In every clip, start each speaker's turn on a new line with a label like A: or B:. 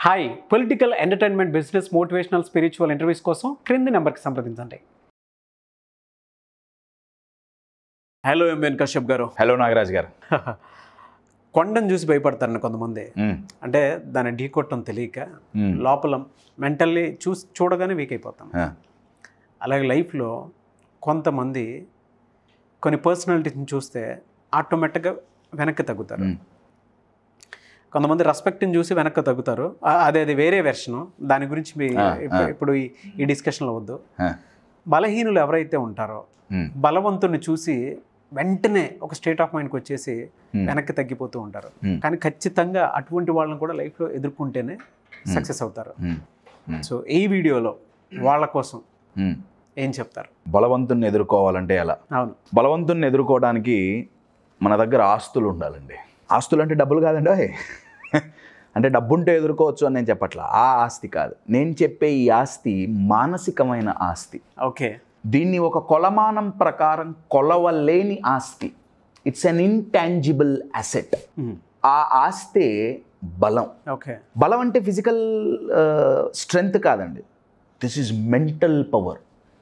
A: Hi political entertainment business motivational spiritual interviews కోసం క్రింది నెంబర్కి సంప్రదించండి హలో ఎంఎన్ కశ్యప్ గారు
B: హలో నాగరాజ్ గారు
A: కొండను చూసి భయపడతారండి కొంతమంది
B: మ్మ్.
A: అంటే దాన్ని ఢీకొట్టడం తెలియక
B: మ్మ్.
A: లోపల మెంటల్లీ చూసి చూడగానే వీక్ అయిపోతాం
B: ఆ.
A: అలాగే లైఫ్లో కొంతమంది కొన్ని పర్సనాలిటీస్ని చూస్తే ఆటోమేటిక్గా వెనక్కి తగ్గుతారు
B: మ్మ్.
A: కొంతమంది రెస్పెక్ట్ని చూసి వెనక్కి తగ్గుతారు ఆ- అదే అది వేరే వెర్షను దాని గురించి మీ
B: ఆ,
A: ఇప్పుడు-
B: ఆ.
A: ఇప్పుడు ఈ ఈ డిస్కషన్లో వద్దు
B: ఆ.
A: బలహీనులు ఎవరైతే ఉంటారో
B: మ్మ్.
A: బలవంతుని చూసి వెంటనే ఒక స్టేట్ ఆఫ్ మైండ్కి వచ్చేసి
B: మ్మ్.
A: వెనక్కి తగ్గిపోతూ ఉంటారు
B: మ్మ్.
A: కానీ ఖచ్చితంగా అటువంటి వాళ్ళని కూడా లైఫ్లో ఎదుర్కొంటేనే సక్సెస్ అవుతారు
B: మ్మ్. మ్మ్.
A: సో ఈ వీడియోలో వాళ్ళ కోసం
B: మ్మ్.
A: ఏం చెప్తారు
B: బలవంతుణ్ణి ఎదుర్కోవాలంటే ఎలా
A: అవును
B: బలవంతుణ్ణి ఎదుర్కోవడానికి మన దగ్గర ఆస్తులు ఉండాలండి ఆస్తులు అంటే డబ్బులు కాదండి ఓయ్. అంటే డబ్బుంటే ఎదుర్కోవచ్చు అని నేను చెప్పట్లా ఆ ఆస్తి కాదు నేను చెప్పే ఈ ఆస్తి మానసికమైన ఆస్తి
A: ఓకే
B: దీన్ని ఒక కొలమానం ప్రకారం కొలవలేని ఆస్తి ఇట్స్ అన్ ఇంటాంజిబుల్ అసెట్ ఆ ఆస్తే బలం
A: ఓకే
B: బలం అంటే ఫిజికల్ స్ట్రెంగ్త్ కాదండి దిస్ ఈజ్ మెంటల్ పవర్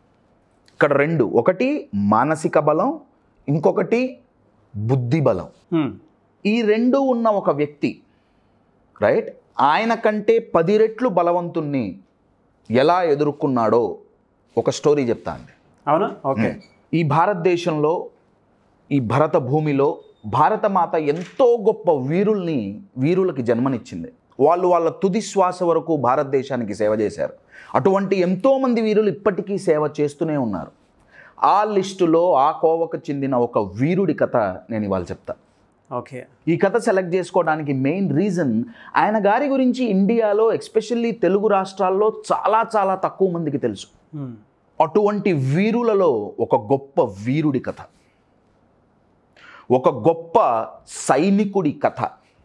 B: ఇక్కడ రెండు ఒకటి మానసిక బలం ఇంకొకటి బుద్ధి బలం ఈ రెండు ఉన్న ఒక వ్యక్తి రైట్ ఆయన కంటే పది రెట్లు బలవంతుణ్ణి ఎలా ఎదుర్కొన్నాడో ఒక స్టోరీ చెప్తా అండి
A: అవునా ఓకే
B: ఈ భారతదేశంలో ఈ భరత భూమిలో భారతమాత ఎంతో గొప్ప వీరుల్ని వీరులకి జన్మనిచ్చింది వాళ్ళు వాళ్ళ తుది శ్వాస వరకు భారతదేశానికి సేవ చేశారు అటువంటి ఎంతోమంది వీరులు ఇప్పటికీ సేవ చేస్తూనే ఉన్నారు ఆ లిస్టులో ఆ కోవకు చెందిన ఒక వీరుడి కథ నేను ఇవాళ చెప్తా
A: ఓకే
B: ఈ కథ సెలెక్ట్ చేసుకోవడానికి మెయిన్ రీజన్ ఆయన గారి గురించి ఇండియాలో ఎస్పెషల్లీ తెలుగు రాష్ట్రాల్లో చాలా చాలా తక్కువ మందికి తెలుసు అటువంటి వీరులలో ఒక గొప్ప వీరుడి కథ ఒక గొప్ప సైనికుడి కథ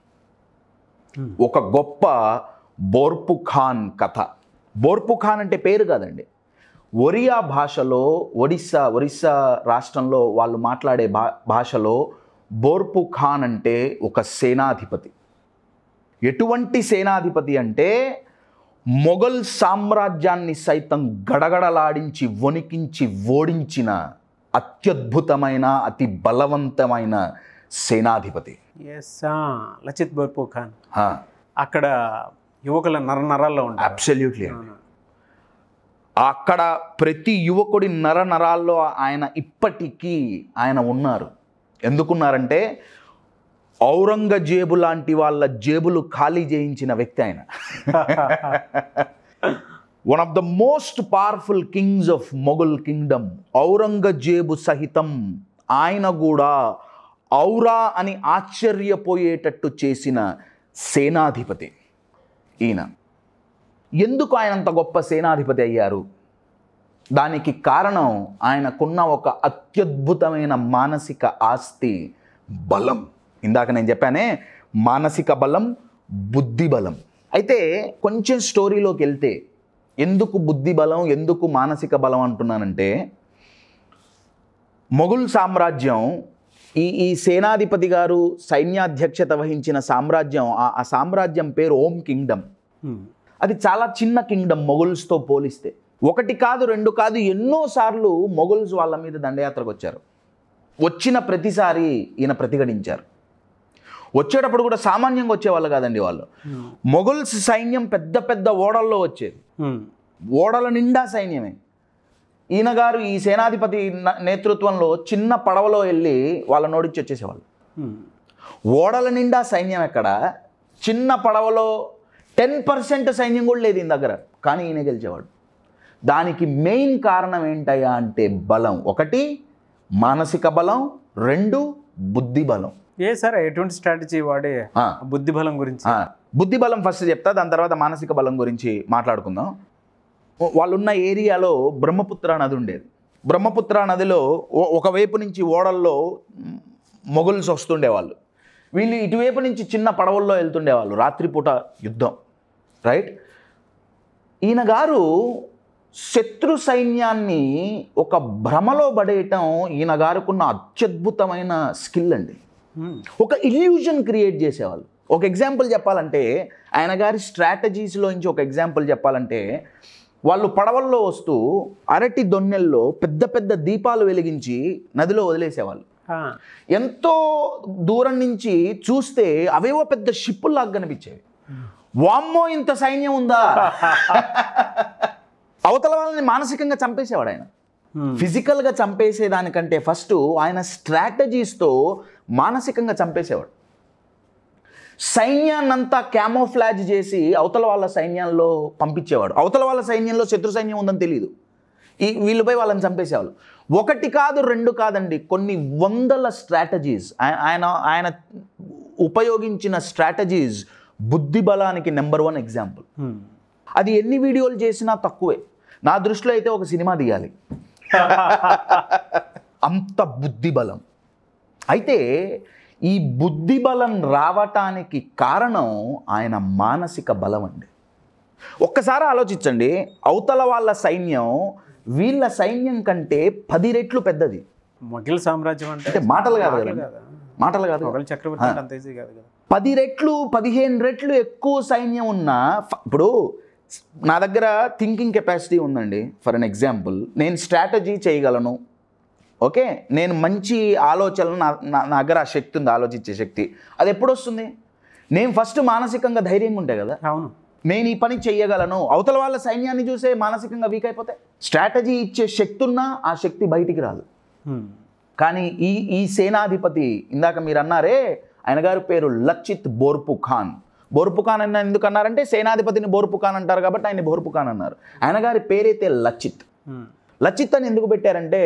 B: ఒక గొప్ప బోర్పు ఖాన్ కథ బోర్పు ఖాన్ అంటే పేరు కాదండి ఒరియా భాషలో ఒడిస్సా ఒరిస్సా రాష్ట్రంలో వాళ్ళు మాట్లాడే భా భాషలో బోర్పు ఖాన్ అంటే ఒక సేనాధిపతి ఎటువంటి సేనాధిపతి అంటే మొఘల్ సామ్రాజ్యాన్ని సైతం గడగడలాడించి వణికించి ఓడించిన అత్యద్భుతమైన అతి బలవంతమైన సేనాధిపతి
A: ఎస్ లచిత్ బర్పూ ఖాన్
B: హా,
A: అక్కడ యువకుల నర నరాల్లో ఉంటారు
B: అబ్సల్యూట్లీ అండి
A: అవును.
B: అక్కడ ప్రతి యువకుడి నర నరాల్లో ఆయన ఇప్పటికీ ఆయన ఉన్నారు ఎందుకున్నారంటే ఔరంగజేబు లాంటి వాళ్ళ జేబులు ఖాళీ చేయించిన వ్యక్తి ఆయన one of the most powerful kings of Mughal kingdom Aurangzeb సహితం ఆయన కూడా ఔరా అని ఆశ్చర్యపోయేటట్టు చేసిన సేనాధిపతి ఈయన ఎందుకు ఆయన అంత గొప్ప సేనాధిపతి అయ్యారు దానికి కారణం ఆయనకున్న ఒక అత్యద్భుతమైన మానసిక ఆస్తి బలం ఇందాక నేను చెప్పానే మానసిక బలం బుద్ధి బలం అయితే కొంచెం స్టోరీలోకి వెళ్తే ఎందుకు బుద్ధి బలం ఎందుకు మానసిక బలం అంటున్నానంటే మొఘల్ సామ్రాజ్యం ఈ ఈ సేనాధిపతి గారు సైన్యాధ్యక్షత వహించిన సామ్రాజ్యం ఆ- ఆ సామ్రాజ్యం పేరు ఓం కింగ్డమ్
A: Hmm.
B: అది చాలా చిన్న కింగ్డమ్ మొఘల్స్తో పోలిస్తే ఒకటి కాదు రెండు కాదు ఎన్నో సార్లు మొఘల్స్ వాళ్ళ మీద దండయాత్రకు వచ్చారు వచ్చిన ప్రతిసారి ఈయన ప్రతిఘటించారు వచ్చేటప్పుడు కూడా సామాన్యంగా వచ్చేవాళ్ళు కాదండి వాళ్ళు
A: Hmm.
B: మొఘల్స్ సైన్యం పెద్ద పెద్ద ఓడల్లో వచ్చేది
A: Hmm.
B: ఓడల నిండా సైన్యమే ఈయన గారు ఈ సేనాధిపతి న- నేతృత్వంలో చిన్న పడవలో వెళ్ళి వాళ్ళ నోడిచ్చి వచ్చేసేవాళ్ళు
A: Hmm.
B: ఓడల నిండా సైన్యం ఎక్కడ చిన్న పడవలో టెన్ పర్సెంట్ సైన్యం కూడా లేదు ఈయన దగ్గర కానీ ఈయన గెలిచేవాడు దానికి మెయిన్ కారణం ఏంటయ్యా అంటే బలం ఒకటి మానసిక బలం రెండు బుద్ధి బలం
A: ఏ సార్ ఎటువంటి స్ట్రాటజీ వాడి
B: ఆ,
A: బుద్ధి బలం గురించి
B: ఆ, బుద్ధి బలం ఫస్ట్ చెప్తా దాని తర్వాత మానసిక బలం గురించి మాట్లాడుకుందాం వాళ్ళున్న ఏరియాలో బ్రహ్మపుత్ర నది ఉండేది బ్రహ్మపుత్ర నదిలో ఓ- ఒకవైపు నుంచి ఓడల్లో మ్, మొఘల్స్ వస్తుండేవాళ్ళు వీళ్ళు ఇటువైపు నుంచి చిన్న పడవల్లో వెళ్తుండేవాళ్ళు రాత్రిపూట యుద్ధం రైట్ ఈయన గారు శత్రు సైన్యాన్ని ఒక భ్రమలో పడేయటం ఈయన గారుకున్న అత్యద్భుతమైన స్కిల్ అండి
A: Hmm.
B: ఒక ఇల్యూజన్ క్రియేట్ చేసేవాళ్ళు ఒక ఎగ్జాంపుల్ చెప్పాలంటే ఆయన గారి స్ట్రాటజీస్లోంచి ఒక ఎగ్జాంపుల్ చెప్పాలంటే వాళ్ళు పడవల్లో వస్తూ అరటి దొన్నెల్లో పెద్ద పెద్ద దీపాలు వెలిగించి నదిలో వదిలేసేవాళ్ళు
A: ఆ,
B: ఎంతో దూరం నుంచి చూస్తే అవేవో పెద్ద షిప్పుల్లాగా కనిపించేవి వామ్మో ఇంత సైన్యం ఉందా అవతల వాళ్ళని మానసికంగా చంపేసేవాడు ఆయన
A: Hmm.
B: ఫిజికల్గా చంపేసేదానికంటే ఫస్ట్ ఆయన స్ట్రాటజీస్తో మానసికంగా చంపేసేవాడు సైన్యాన్నంతా క్యామోఫ్లాజ్ చేసి అవతల వాళ్ళ సైన్యాల్లో పంపించేవాడు అవతల వాళ్ళ సైన్యంలో శత్రు సైన్యం ఉందని తెలియదు ఈ వీళ్ళపై వాళ్ళని చంపేసేవాళ్ళు ఒకటి కాదు రెండు కాదండి కొన్ని వందల స్ట్రాటజీస్ ఆయన ఆయన ఉపయోగించిన స్ట్రాటజీస్ బుద్ధి బలానికి నెంబర్ వన్ ఎగ్జాంపుల్
A: Hmm.
B: అది ఎన్ని వీడియోలు చేసినా తక్కువే నా దృష్టిలో అయితే ఒక సినిమా తీయాలి అంత బుద్ధి బలం అయితే ఈ బుద్ధి బలం రావటానికి కారణం ఆయన మానసిక బలం అండి ఒక్కసారి ఆలోచించండి అవతల వాళ్ళ సైన్యం వీళ్ళ సైన్యం కంటే పది రెట్లు పెద్దది
A: మొఘల్ సామ్రాజ్యం అంటే
B: అంటే మాటలు కాదు
A: మాటలు
B: కదండి
A: కాదా?
B: మాటలు కాదు కదా.
A: మొఘల్ చక్రవర్తి అంటే అంత ఈజీ కాదు కదా
B: పది రెట్లు పదిహేను రెట్లు ఎక్కువ సైన్యం ఉన్న ఫ- ఇప్పుడు నా దగ్గర థింకింగ్ కెపాసిటీ ఉందండి ఫర్ అన్ ఎగ్జాంపుల్ నేను స్ట్రాటజీ చేయగలను ఓకే నేను మంచి ఆలోచనలు నా నా నా దగ్గర ఆ శక్తి ఉంది ఆలోచించే శక్తి అది ఎప్పుడు వస్తుంది నేను ఫస్ట్ మానసికంగా ధైర్యంగా ఉంటే కదా
A: అవును
B: నేను ఈ పని చెయ్యగలను అవతల వాళ్ళ సైన్యాన్ని చూసే మానసికంగా వీక్ అయిపోతే స్ట్రాటజీ ఇచ్చే శక్తి ఉన్నా ఆ శక్తి బయటికి రాదు
A: Hmm.
B: కానీ ఈ ఈ సేనాధిపతి ఇందాక మీరు అన్నారే ఆయన గారి పేరు లచ్చిత్ బోర్పు ఖాన్ బోర్పు ఖాన్ అన్న ఎందుకు అన్నారంటే సేనాధిపతిని బోర్పు ఖాన్ అంటారు కాబట్టి ఆయన బోర్పు ఖాన్ అన్నారు ఆయన గారి పేరైతే లచ్చిత్
A: Hmm.
B: లచ్చిత్ అని ఎందుకు పెట్టారంటే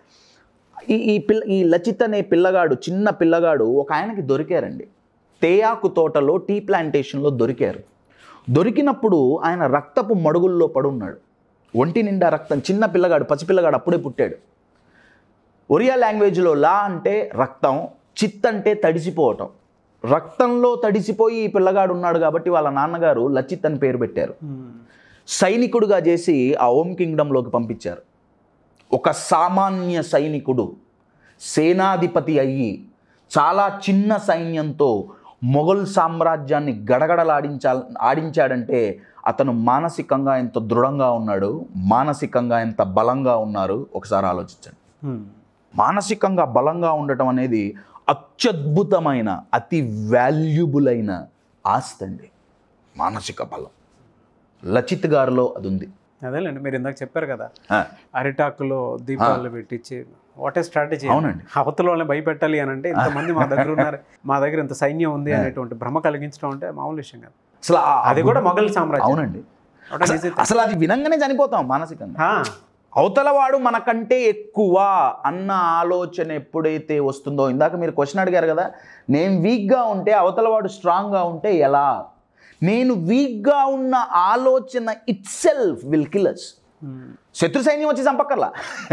B: ఈ ఈ పిల్ల ఈ లచిత్ అనే పిల్లగాడు చిన్న పిల్లగాడు ఒక ఆయనకి దొరికారండి తేయాకు తోటలో టీ ప్లాంటేషన్లో దొరికారు దొరికినప్పుడు ఆయన రక్తపు మడుగుల్లో పడున్నాడు ఒంటి నిండా రక్తం చిన్న పిల్లగాడు పసిపిల్లగాడు అప్పుడే పుట్టాడు ఒరియా లాంగ్వేజ్లో లా అంటే రక్తం చిత్ అంటే తడిసిపోవటం రక్తంలో తడిసిపోయి ఈ పిల్లగాడు ఉన్నాడు కాబట్టి వాళ్ళ నాన్నగారు లచిత్ అని పేరు పెట్టారు
A: Hmm.
B: సైనికుడుగా చేసి ఆ ఓం కింగ్డంలోకి పంపించారు ఒక సామాన్య సైనికుడు సేనాధిపతి అయ్యి చాలా చిన్న సైన్యంతో మొఘల్ సామ్రాజ్యాన్ని గడగడలాడించా ఆడించాడంటే అతను మానసికంగా ఎంత దృఢంగా ఉన్నాడు మానసికంగా ఎంత బలంగా ఉన్నారు ఒకసారి ఆలోచించండి
A: Hmm.
B: మానసికంగా బలంగా ఉండటం అనేది అత్యద్భుతమైన అతి వాల్యుబుల్ అయిన ఆస్తి అండి మానసిక బలం లచిత్ గారిలో అది ఉంది
A: అదేలేండి మీరు ఇందాక చెప్పారు కదా
B: ఆ,
A: అరిటాకులో దీపాలు పెట్టించి వాట్ ఏ స్ట్రాటజీ
B: అవునండి.
A: అవతల వాళ్ళని భయపెట్టాలి అని అంటే ఇంతమంది మా దగ్గర ఉన్నారు మా దగ్గర ఇంత సైన్యం ఉంది అనేటువంటి భ్రమ కలిగించడం అంటే మామూలు విషయం కాదు
B: అసలు ఆ-
A: అది కూడా మొఘల్ సామ్రాజ్యం
B: అవునండి
A: What a easy thing.
B: అసలు అది వినంగానే చనిపోతాం మానసికంగా
A: ఆ,
B: అవతల వాడు మనకంటే ఎక్కువ అన్న ఆలోచన ఎప్పుడైతే వస్తుందో ఇందాక మీరు క్వశ్చన్ అడిగారు కదా నేను వీక్గా ఉంటే అవతల వాడు స్ట్రాంగ్గా ఉంటే ఎలా నేను వీక్గా ఉన్న ఆలోచన it self will killers
A: Hmm.
B: శత్రు సైన్యం వచ్చి చంపక్కర్లా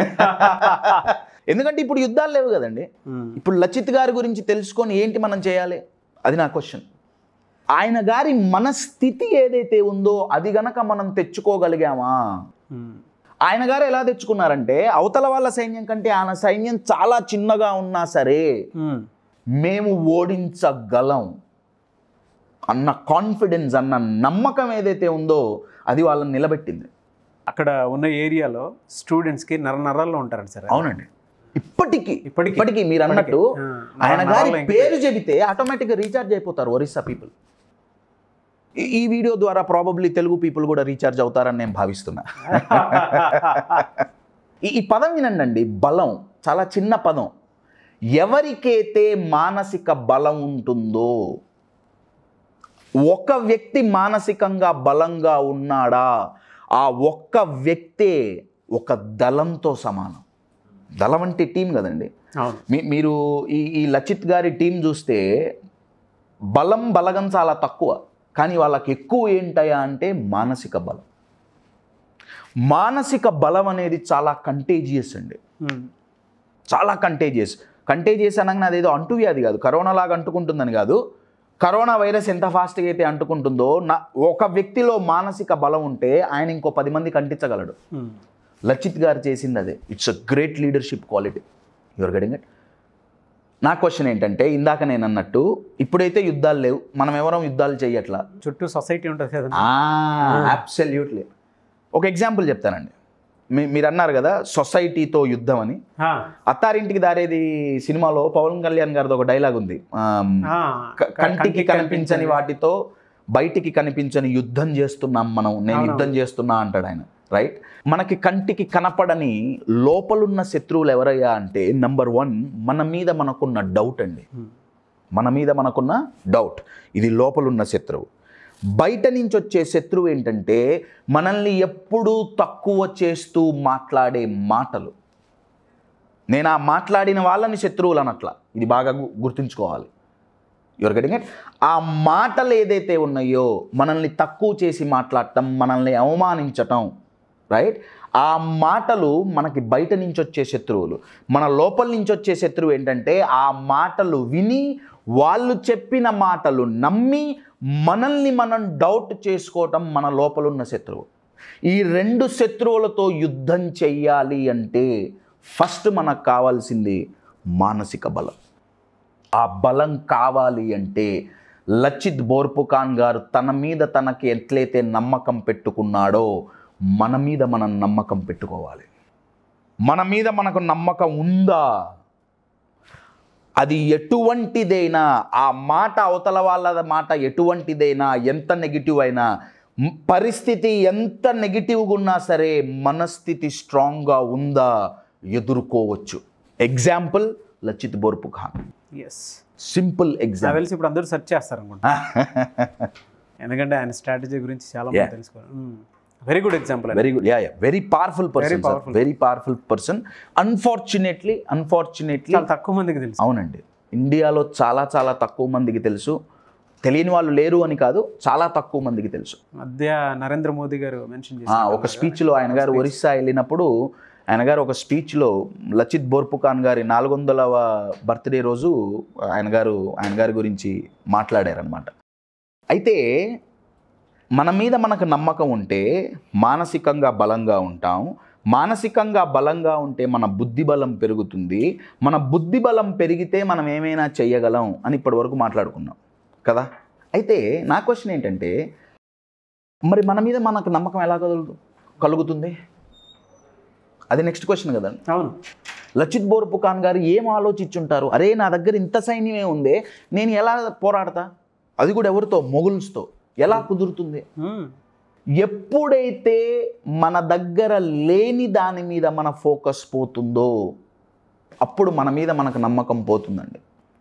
B: ఎందుకంటే ఇప్పుడు యుద్ధాలు లేవు కదండి
A: Hmm.
B: ఇప్పుడు లచిత్ గారి గురించి తెలుసుకొని ఏంటి మనం చేయాలి అది నా క్వశ్చన్ ఆయన గారి మనస్థితి ఏదైతే ఉందో అది గనక మనం తెచ్చుకోగలిగామా
A: Hmm.
B: ఆయన గారు ఎలా తెచ్చుకున్నారంటే అవతల వాళ్ళ సైన్యం కంటే ఆయన సైన్యం చాలా చిన్నగా ఉన్నా సరే
A: Hmm.
B: మేము ఓడించగలం అన్న కాన్ఫిడెన్స్ అన్న నమ్మకం ఏదైతే ఉందో అది వాళ్ళని నిలబెట్టింది
A: అక్కడ ఉన్న ఏరియాలో స్టూడెంట్స్కి నర నరాల్లో ఉంటారండి సార్
B: అవునండి ఇప్పటికీ
A: ఇప్పటికీ.
B: ఇప్పటికీ మీరు అన్నట్టు
A: ఆ,
B: ఆయన
A: నర-
B: గారి
A: నరాల్లో ఇంకా-
B: పేరు చెబితే ఆటోమేటిక్గా రీఛార్జ్ అయిపోతారు ఒరిస్సా పీపుల్ ఈ వీడియో ద్వారా ప్రాబబ్లీ తెలుగు పీపుల్ కూడా రీఛార్జ్ అవుతారని నేను భావిస్తున్నా ఈ ఈ పదం వినండి బలం చాలా చిన్న పదం ఎవరికైతే మానసిక బలం ఉంటుందో ఒక వ్యక్తి మానసికంగా బలంగా ఉన్నాడా ఆ ఒక్క వ్యక్తే ఒక దళంతో సమానం దళం అంటే టీం కదండి
A: అవును
B: మీ మీరు ఈ ఈ లచిత్ గారి టీం చూస్తే బలం బలగం చాలా తక్కువ కానీ వాళ్ళకి ఎక్కువ ఏంటయా అంటే మానసిక బలం మానసిక బలం అనేది చాలా కంటేజియస్ అండి
A: Hmm.
B: చాలా కంటేజియస్ కంటేజియస్ అనగానే అదేదో అంటువ్యాధి కాదు కరోనా లాగా అంటుకుంటుందని కాదు కరోనా వైరస్ ఎంత ఫాస్ట్గా అయితే అంటుకుంటుందో నా ఒక వ్యక్తిలో మానసిక బలం ఉంటే ఆయన ఇంకో పది మందికి అంటించగలడు
A: Hmm.
B: లచిత్ గారు చేసింది అదే it's a great leadership quality you're getting it నా క్వశ్చన్ ఏంటంటే ఇందాక నేను అన్నట్టు ఇప్పుడైతే యుద్ధాలు లేవు మనం ఎవరం యుద్ధాలు చేయట్లా
A: చుట్టూ సొసైటీ ఉంటుంది కదా
B: అబ్సల్యూట్లీ ఒక ఎగ్జాంపుల్ చెప్తానండి మీ మీరు అన్నారు కదా సొసైటీతో యుద్ధం అని
A: ఆ,
B: అత్తారింటికి దారేది సినిమాలో పవన్ కళ్యాణ్ గారిది ఒక డైలాగ్ ఉంది ఆమ్,
A: ఆ,
B: క- కంటికి కనిపించని వాటితో బయటికి కనిపించని యుద్ధం చేస్తున్నాం మనం నేను
A: అవును.
B: యుద్ధం చేస్తున్నా అంటాడు ఆయన రైట్ మనకి కంటికి కనపడని లోపలున్న శత్రువులు ఎవరయ్యా అంటే నంబర్ వన్ మన మీద మనకున్న డౌట్ అండి
A: Hmm.
B: మన మీద మనకున్న డౌట్ ఇది లోపలున్న శత్రువు బయట నుంచి వచ్చే శత్రువు ఏంటంటే మనల్ని ఎప్పుడూ తక్కువ చేస్తూ మాట్లాడే మాటలు నేను ఆ మాట్లాడిన వాళ్ళని శత్రువులు అనట్లా ఇది బాగా గు- గుర్తుంచుకోవాలి యువర్ గెటింగ్ ఇట్ ఆ మాటలు ఏదైతే ఉన్నాయో మనల్ని తక్కువ చేసి మాట్లాడటం మనల్ని అవమానించటం రైట్ ఆ మాటలు మనకి బయట నుంచి వచ్చే శత్రువులు మన లోపల నుంచి వచ్చే శత్రువు ఏంటంటే ఆ మాటలు విని వాళ్ళు చెప్పిన మాటలు నమ్మి మనల్ని మనం డౌట్ చేసుకోవటం మన లోపలున్న శత్రువు ఈ రెండు శత్రువులతో యుద్ధం చెయ్యాలి అంటే ఫస్ట్ మనకు కావాల్సింది మానసిక బలం ఆ బలం కావాలి అంటే లచిత్ బోర్పుఖాన్ గారు తన మీద తనకి ఎట్లయితే నమ్మకం పెట్టుకున్నాడో మన మీద మనం నమ్మకం పెట్టుకోవాలి మన మీద మనకు నమ్మకం ఉందా అది ఎటువంటిదైనా ఆ మాట అవతల వాళ్ళ మాట ఎటువంటిదైనా ఎంత నెగిటివ్ అయినా మ్, పరిస్థితి ఎంత నెగిటివ్గా ఉన్నా సరే మనస్థితి స్ట్రాంగ్గా ఉందా ఎదుర్కోవచ్చు example Lachit Borphukan
A: yes
B: simple
A: నాకు
B: ఎగ్జాంపుల్
A: తెలిసి ఇప్పుడు అందరూ సెర్చ్ చేస్తారు అనుకుంటా ఎందుకంటే ఆయన స్ట్రాటజీ గురించి చాలా
B: Yeah.
A: మంది తెలుసుకోవాలి very good example
B: very good yeah yeah very powerful person
A: powerful.
B: Very powerful person unfortunately unfortunately
A: చాలా తక్కువ మందికి తెలుసు
B: అవునండి ఇండియాలో చాలా చాలా తక్కువ మందికి తెలుసు తెలియని వాళ్ళు లేరు అని కాదు చాలా తక్కువ మందికి తెలుసు
A: మధ్య నరేంద్ర మోదీ గారు మెన్షన్
B: ఆ,
A: చేశారు
B: ఒక స్పీచ్లో ఆయన గారు ఒరిస్సా వెళ్ళినప్పుడు ఆయన గారు ఒక స్పీచ్లో లచిత్ బోర్పుఖాన్ గారి నాలుగు వందలవ బర్త్డే రోజు ఆయన గారు ఆయన గారి గురించి మాట్లాడారనమాట అయితే మన మీద మనకు నమ్మకం ఉంటే మానసికంగా బలంగా ఉంటాం మానసికంగా బలంగా ఉంటే మన బుద్ధి బలం పెరుగుతుంది మన బుద్ధి బలం పెరిగితే మనం ఏమైనా చెయ్యగలం అని ఇప్పటివరకు మాట్లాడుకున్నాం కదా అయితే నా క్వశ్చన్ ఏంటంటే మరి మన మీద మనకు నమ్మకం ఎలా కలుగు కలుగుతుంది అది నెక్స్ట్ క్వశ్చన్ కదండి
A: అవును
B: లచిత్ బోర్పుఖాన్ గారు ఏం ఆలోచించుంటారు అరే నా దగ్గర ఇంత సైన్యమే ఉందే నేను ఎలా పోరాడతా అది కూడా ఎవరితో మొగుల్స్తో ఎలా కుదురుతుంది
A: Hmm.
B: ఎప్పుడైతే మన దగ్గర లేని దాని మీద మన ఫోకస్ పోతుందో అప్పుడు మన మీద మనకు నమ్మకం పోతుందండి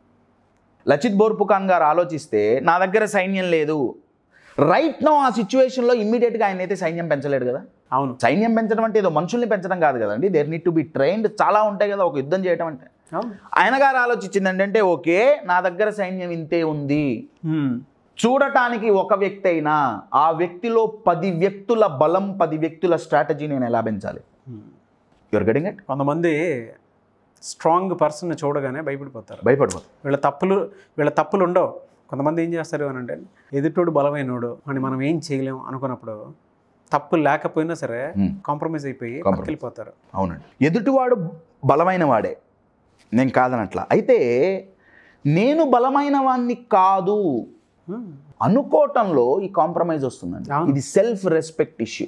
B: లచిత్ బోర్పుఖాన్ గారు ఆలోచిస్తే నా దగ్గర సైన్యం లేదు రైట్ నో ఆ సిచ్యువేషన్లో ఇమ్మీడియట్గా ఆయన అయితే సైన్యం పెంచలేడు కదా
A: అవును
B: సైన్యం పెంచడం అంటే ఏదో మనుషుల్ని పెంచడం కాదు కదండి there need to be trained చాలా ఉంటాయి కదా ఒక యుద్ధం చేయడం అంటే
A: అవును
B: ఆయన గారు ఆలోచించింది ఏంటంటే ఓకే నా దగ్గర సైన్యం ఇంతే ఉంది
A: Hmm.
B: చూడటానికి ఒక వ్యక్తి అయినా ఆ వ్యక్తిలో పది వ్యక్తుల బలం పది వ్యక్తుల స్ట్రాటజీ నేను ఎలా పెంచాలి
A: Hmm.
B: యువర్ గెటింగ్ ఇట్
A: కొంతమంది స్ట్రాంగ్ పర్సన్ చూడగానే భయపడిపోతారు
B: భయపడిపోతుంది
A: వీళ్ళ తప్పులు వీళ్ళ తప్పులు ఉండవు కొంతమంది ఏం చేస్తారు అని అంటే ఎదుటోడు బలమైనోడు అని మనం ఏం చేయలేం అనుకున్నప్పుడు తప్పు లేకపోయినా సరే
B: Hmm.
A: కాంప్రమైజ్ అయిపోయి
B: Compromise.
A: పక్కకెళ్ళిపోతారు
B: అవునండి ఎదుటివాడు బలమైన వాడే నేను కాదనట్లా అయితే నేను బలమైన వాడిని కాదు
A: Hmm.
B: అనుకోవటంలో ఈ కాంప్రమైజ్ వస్తుందండి
A: అవును.
B: ఇది self respect issue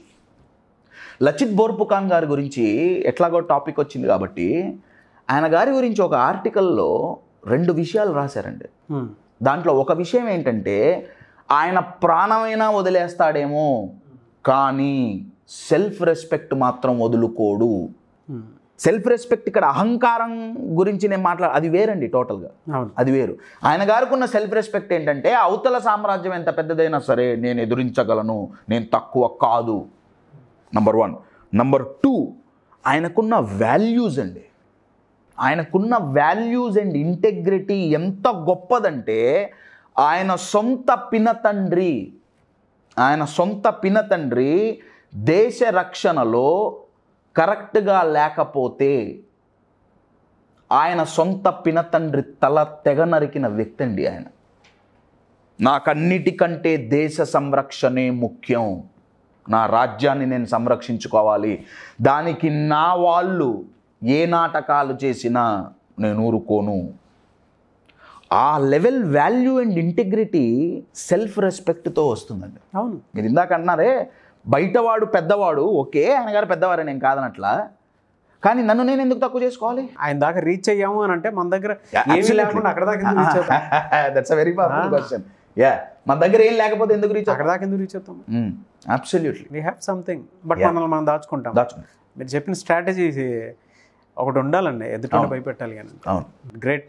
B: Lachit Borphukan గారి గురించి ఎట్లాగో టాపిక్ వచ్చింది కాబట్టి ఆయన గారి గురించి ఒక ఆర్టికల్లో రెండు విషయాలు రాశారండి
A: Hmm.
B: దాంట్లో ఒక విషయం ఏంటంటే ఆయన ప్రాణమైనా వదిలేస్తాడేమో కానీ సెల్ఫ్ రెస్పెక్ట్ మాత్రం వదులుకోడు
A: Hmm.
B: సెల్ఫ్ రెస్పెక్ట్ ఇక్కడ అహంకారం గురించి నేను మాట్లా అది వేరండి టోటల్గా
A: అవును
B: అది వేరు ఆయన గారికి ఉన్న సెల్ఫ్ రెస్పెక్ట్ ఏంటంటే అవతల సామ్రాజ్యం ఎంత పెద్దదైనా సరే నేను ఎదురించగలను నేను తక్కువ కాదు నంబర్ వన్ నంబర్ టూ ఆయనకున్న వాల్యూస్ అండి ఆయనకున్న వాల్యూస్ అండ్ ఇంటెగ్రిటీ ఎంత గొప్పదంటే ఆయన సొంత పినతండ్రి ఆయన సొంత పినతండ్రి దేశ రక్షణలో కరెక్ట్గా లేకపోతే ఆయన సొంత పినతండ్రి తల తెగ నరికిన వ్యక్తి అండి ఆయన నాకన్నిటికంటే దేశ సంరక్షణే ముఖ్యం నా రాజ్యాన్ని నేను సంరక్షించుకోవాలి దానికి నా వాళ్ళు ఏ నాటకాలు చేసినా నేను ఊరుకోను ఆ level value and integrity self రెస్పెక్ట్తో వస్తుందండి
A: అవును
B: మీరు ఇందాక అంటున్నారే బయటవాడు పెద్దవాడు ఓకే ఆయన గారు పెద్దవారే నేను కాదనట్లా కానీ నన్ను నేను ఎందుకు తక్కువ చేసుకోవాలి
A: ఆయన దాకా రీచ్ అయ్యాము అని అంటే మన దగ్గర ఏమీ లేకుండా అక్కడ దాకా ఎందుకు రీచ్ అవుతాం
B: that's a very powerful question yeah మన దగ్గర ఏం లేకపోతే ఎందుకు రీచ్
A: అక్కడ దాకా ఎందుకు రీచ్ అవుతాం
B: absolutely
A: we have something but
B: Yeah.
A: మనల్ని మనం దాచుకుంటాం
B: దాచుకుంది
A: మీరు చెప్పిన స్ట్రాటజీ ఒకటి ఉండాలండి ఎదుటి భయపెట్టాలి కానీ
B: అవును
A: గ్రేట్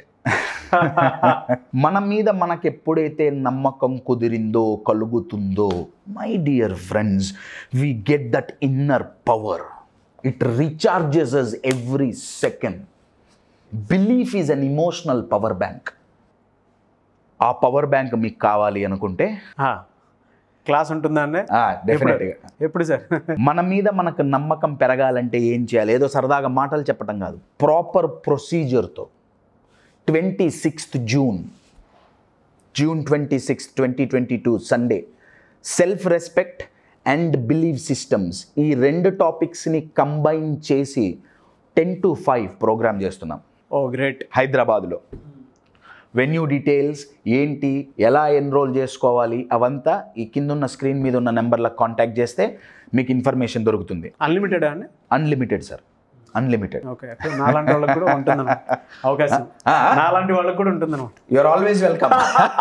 B: మన మీద మనకు ఎప్పుడైతే నమ్మకం కుదిరిందో కలుగుతుందో my dear friends we get that inner power it recharges us every second belief is an emotional power bank ఆ పవర్ బ్యాంక్ మీకు కావాలి అనుకుంటే
A: క్లాస్ ఉంటుందా అండి
B: డెఫినెట్గా
A: ఎప్పుడు సార్
B: మన మీద మనకు నమ్మకం పెరగాలంటే ఏం చేయాలి ఏదో సరదాగా మాటలు చెప్పడం కాదు ప్రాపర్ ప్రొసీజర్తో twenty sixth June June twenty six twenty twenty two Sunday self respect and believe systems ఈ రెండు టాపిక్స్ని కంబైన్ చేసి టెన్ టు ఫైవ్ ప్రోగ్రామ్ చేస్తున్నాం
A: ఓ గ్రేట్
B: హైదరాబాద్లో వెన్యూ డీటెయిల్స్ ఏంటి ఎలా ఎన్రోల్ చేసుకోవాలి అవంతా ఈ కిందున్న స్క్రీన్ మీద ఉన్న నెంబర్లకు కాంటాక్ట్ చేస్తే మీకు ఇన్ఫర్మేషన్ దొరుకుతుంది
A: అన్లిమిటెడ్ అండి
B: అన్లిమిటెడ్ సార్ అన్లిమిటెడ్
A: ఓకే నాలాంటి వాళ్ళకి కూడా ఉంటుంది అవకాశం
B: ఆ?
A: నాలాంటి వాళ్ళకి కూడా ఉంటుంది అనమాట
B: యూఆర్ ఆల్వేస్ వెల్కమ్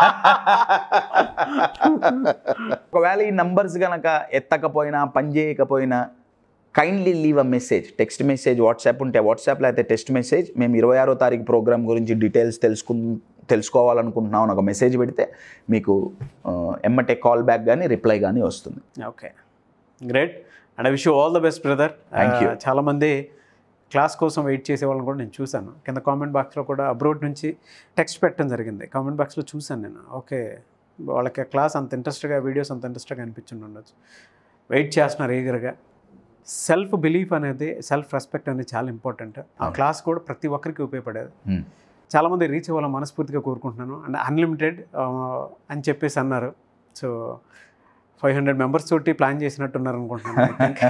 B: ఒకవేళ ఈ నంబర్స్ కనుక ఎత్తకపోయినా పని చేయకపోయినా kindly leave a message text message WhatsApp ఉంటే వాట్సాప్లో అయితే టెక్స్ట్ మెసేజ్ మేము ఇరవై ఆరో తారీఖు ప్రోగ్రామ్ గురించి డీటెయిల్స్ తెలుసుకు తెలుసుకోవాలనుకుంటున్నాం అని ఒక మెసేజ్ పెడితే మీకు ఆ, ఎమ్మటే కాల్ బ్యాక్ కానీ రిప్లై కానీ వస్తుంది
A: okay great and I wish all the best brother
B: Thank you.
A: చాలామంది క్లాస్ కోసం వెయిట్ చేసే వాళ్ళని కూడా నేను చూశాను కింద కామెంట్ బాక్స్లో కూడా అబ్రోడ్ నుంచి టెక్స్ట్ పెట్టడం జరిగింది కామెంట్ బాక్స్లో చూశాను నేను ఓకే వాళ్ళకి ఆ క్లాస్ అంత ఇంట్రెస్ట్గా వీడియోస్ అంత ఇంట్రెస్ట్గా అనిపించి ఉండొచ్చు వెయిట్ చేస్తున్నారు ఈగర్గా సెల్ఫ్ బిలీఫ్ అనేది సెల్ఫ్ రెస్పెక్ట్ అనేది చాలా ఇంపార్టెంట్ ఆ క్లాస్ కూడా ప్రతి ఒక్కరికి ఉపయోగపడేది
B: Hmm.
A: చాలామంది రీచ్ అవ్వాలని మనస్ఫూర్తిగా కోరుకుంటున్నాను అండ్ అన్లిమిటెడ్ అని చెప్పేసి అన్నారు సో ఫైవ్ హండ్రెడ్ మెంబర్స్ తోటి ప్లాన్ చేసినట్టున్నారు అనుకుంటున్నాను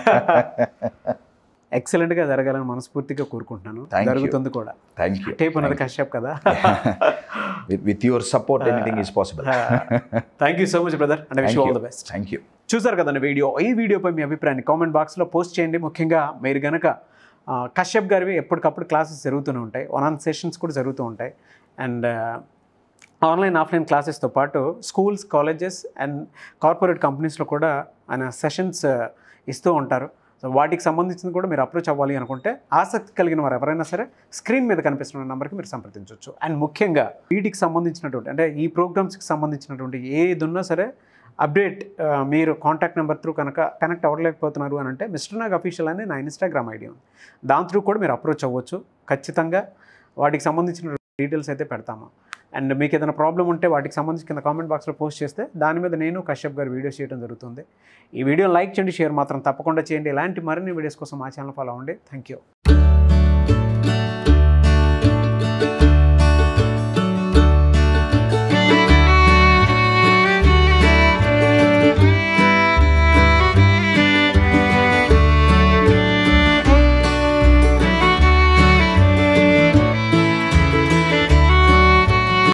A: ఎక్సలెంట్గా జరగాలని మనస్ఫూర్తిగా కోరుకుంటున్నాను
B: Thank you.
A: జరుగుతుంది కూడా
B: థ్యాంక్ యూ
A: టేప్ అనేది కశ్యప్ కదా
B: with your support anything is possible
A: thank you so much brother and wish all the best
B: thank you
A: చూసారు కదండి వీడియో ఈ వీడియోపై మీ అభిప్రాయాన్ని కామెంట్ బాక్స్లో పోస్ట్ చేయండి ముఖ్యంగా మీరు గనక ఆ, కశ్యప్ గారివి ఎప్పటికప్పుడు క్లాసెస్ జరుగుతూనే ఉంటాయి వన్ ఆన్ సెషన్స్ కూడా జరుగుతూ ఉంటాయి అండ్ ఆన్లైన్ ఆఫ్లైన్ క్లాసెస్తో పాటు స్కూల్స్ కాలేజెస్ అండ్ కార్పొరేట్ కంపెనీస్లో కూడా ఆయన సెషన్స్ ఇస్తూ ఉంటారు సో వాటికి సంబంధించింది కూడా మీరు అప్రోచ్ అవ్వాలి అనుకుంటే ఆసక్తి కలిగిన వారు ఎవరైనా సరే స్క్రీన్ మీద కనిపిస్తున్న నెంబర్కి మీరు సంప్రదించవచ్చు అండ్ ముఖ్యంగా వీటికి సంబంధించినటువంటి అంటే ఈ ప్రోగ్రామ్స్కి సంబంధించినటువంటి ఏది ఉన్నా సరే అప్డేట్ ఆ, మీరు కాంటాక్ట్ నెంబర్ త్రూ కనుక కనెక్ట్ అవ్వలేకపోతున్నారు అని అంటే మిస్టర్ నాగ్ అఫీషియల్ అని నా ఇన్స్టాగ్రామ్ ఐడి ఉంది దాని త్రూ కూడా మీరు అప్రోచ్ అవ్వచ్చు ఖచ్చితంగా వాటికి సంబంధించిన డీటెయిల్స్ అయితే పెడతాము అండ్ మీకు ఏదైనా ప్రాబ్లం ఉంటే వాటికి సంబంధించి కింద కామెంట్ బాక్స్లో పోస్ట్ చేస్తే దాని మీద నేను కశ్యప్ గారు వీడియోస్ చేయడం జరుగుతుంది ఈ వీడియో లైక్ చేయండి షేర్ మాత్రం తప్పకుండా చేయండి ఇలాంటి మరిన్ని వీడియోస్ కోసం మా ఛానల్ ఫాలో అవ్వండి థ్యాంక్ యూ